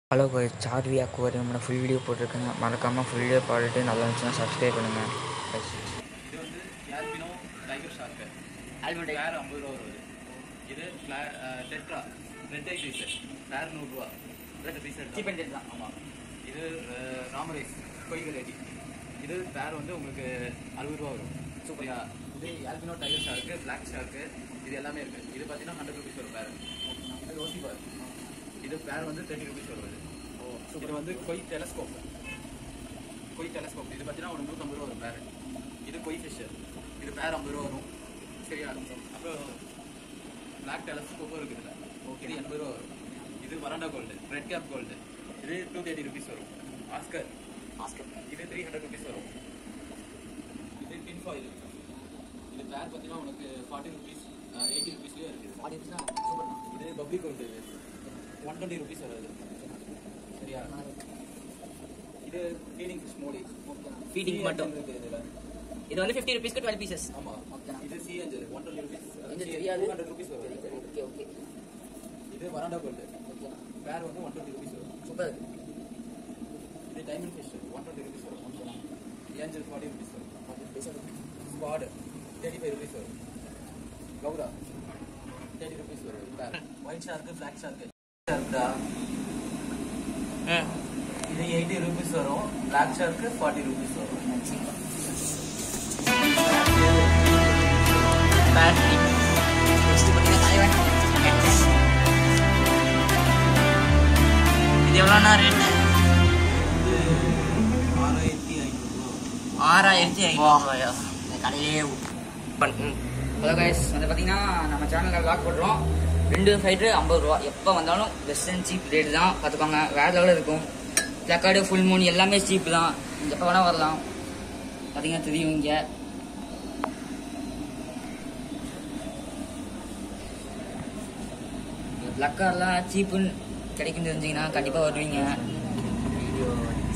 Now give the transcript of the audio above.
Hello guys Saarvi அக்குவாரி நம்மளோட full video போட்டிருக்கேங்க மறக்காமல் full video பார்த்துட்டு நல்லா இருந்துச்சுன்னா சப்ஸ்கிரைப் பண்ணுங்கள் இது வந்து ஆல்பினோ டைகர் ஷார்க்கு ஆல்பினோ பேர் ஐம்பது ரூபா வருது இது டெட்ரா ரெட் ஐ பீஸ் பேர் நூறுரூவா ரெண்டு பீஸ் சீப் அண்ட் தான் ஆமாம் இது ராமரேஸ் கொய்கல் ரெடி இது பேர் வந்து உங்களுக்கு அறுபது ரூபா வரும் சூப்பரியா இது albino tiger shark black shark இது எல்லாமே இருக்குது இது பார்த்தீங்கன்னா ஹண்ட்ரட் ருபீஸ் வரும் பேர் இது ஓசி பார் இது பேர் வந்து தேர்ட்டி ருபீஸ் வருது இது வந்து கொய் டெலஸ்கோப் கொய் டெலஸ்கோப் இது பார்த்தீங்கன்னா ஒரு நூற்றம்பது ரூபா வரும் பேர் இது கொய் ஃபிஷ்ஷர் இது பேர் ஐம்பது ரூபா வரும் சரியா அப்புறம் பிளாக் டெலஸ்கோப்பும் இருக்குது இதில் ஓகே இது எண்பது ரூபா வரும் இது வராண்டா கோல்டு ரெட் கேப் கோல்டு இது டூ தேர்ட்டி ருபீஸ் வரும் ஆஸ்கர் ஆஸ்கர் இது த்ரீ ஹண்ட்ரட் ருபீஸ் வரும் இது டின் ஃபாயில் இது பேர் பார்த்தீங்கன்னா உனக்கு ஃபார்ட்டி ருபீஸ் எயிட்டி ருபீஸ்லேயே இருக்குது சூப்பர் இது public gold one twenty rupees வருது சரியா இது ஃபீடிங் ஃபிஷ் மோடி Feeding மட்டும். இருக்குது இதில் இது வந்து ஃபிஃப்டி ருபீஸ்க்கு டுவெல் பீசஸ் ஆமா இது சி அஞ்சல் ஒன் டுவெண்ட்டி ருபீஸ் இது தெரியாது. டூ ஹண்ட்ரட் ருபீஸ் வரும் ஓகே ஓகே இது வராண்டா கோல்டு பேர் வந்து ஒன் டுவெண்ட்டி ருபீஸ் வரும் சூப்பர் இது diamond fish one twenty rupees வரும் ஏஞ்சல் ஃபார்ட்டி ருபீஸ் வரும் ஸ்குவாடு தேர்ட்டி ஃபைவ் ருபீஸ் வரும் கௌரா தேர்ட்டி ருபீஸ் வரும் பேர் ஒயிட் ஷார்க்கு பிளாக் ஷார்க்கு ஷார்க்கா இது எயிட்டி ருபீஸ் வரும் பிளாக் ஷார்க்கு ஃபார்ட்டி ருபீஸ் வரும் பேட்டரி நெக்ஸ்ட் பார்த்தீங்கன்னா தலைவன் இது எவ்வளோண்ணா ரேட்டு ஆறாயிரத்தி ஐநூறுரூவா ஆறாயிரத்தி ஐநூறுரூவாயா இந்த கடையிலே ஹலோ கைஸ் வந்து பார்த்தீங்கன்னா நம்ம சேனலில் லாக் போடுறோம் ரெண்டு ஃபைட்ரு ஐம்பது ரூபா எப்போ வந்தாலும் பெஸ்ட் அண்ட் சீப் ரேட்டு தான் பார்த்துக்கோங்க வேறு லெவலில் இருக்கும் பிளக்கார்டு ஃபுல் மூன் எல்லாமே சீப் தான் எப்போ வேணால் வரலாம் பார்த்தீங்கன்னா தெரியும் இங்கே பிளக்கார்லாம் சீப்புன்னு கிடைக்குன்னு தெரிஞ்சிங்கன்னா கண்டிப்பாக வருவீங்க வீடியோ